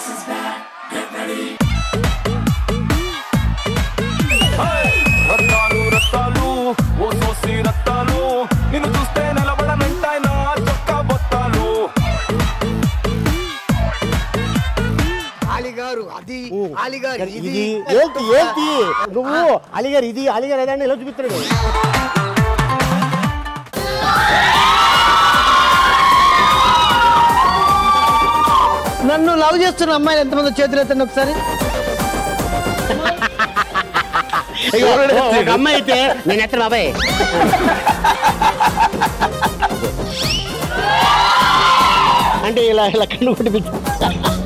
రత్తాలు రత్తాలు ఓ సోసి రత్తాలు నిన్ను చూస్తే నిలబడనంటాయి నా చొక్కా బొత్తాలు అలిగారు అది అలిగారు ఇది ఇది ఏంటి ఏంటి నువ్వు అలిగారు ఇది అలిగారు ఏదండి ఇలా చూపిస్తున్నాడు నన్ను లవ్ చేస్తున్న అమ్మాయిలు ఎంతమంది చేతులు ఎత్తండి ఒకసారి అయ్యో, ఒక అమ్మాయి అయితే నేను ఎత్తను బాబాయ్ అంటే ఇలా ఇలా కన్ను కొట్టిపించు